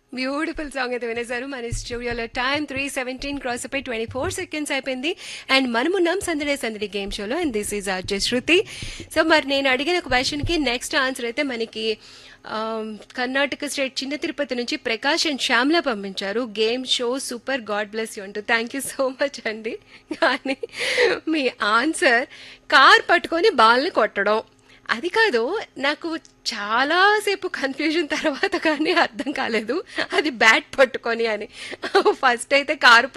beautiful song అయితే వినేశారు మన స్టూడియోలో టైం త్రీ సెవెంటీన్ క్రాస్ అయిపోయి ట్వంటీ ఫోర్ సెకండ్స్ అయిపోయింది అండ్ మనమున్నాం సందడే సందడి గేమ్ షోలో and this is RJ Shruti so మరి నేను అడిగిన క్వశ్చన్కి నెక్స్ట్ ఆన్సర్ అయితే మనకి ఆమ్, కర్ణాటక స్టేట్ చిన్న తిరుపతి నుంచి ప్రకాష్ అండ్ శ్యామ్లా పంపించారు game show super god bless you అంటూ థ్యాంక్ యూ సో మచ్ అండి కానీ మీ ఆన్సర్ కార్ పట్టుకొని బాల్ని కొట్టడం అది కాదు నాకు చాలాసేపు కన్ఫ్యూజన్ తర్వాత కానీ అర్థం కాలేదు అది బ్యాట్ పట్టుకొని అని ఫస్ట్ అయితే కారు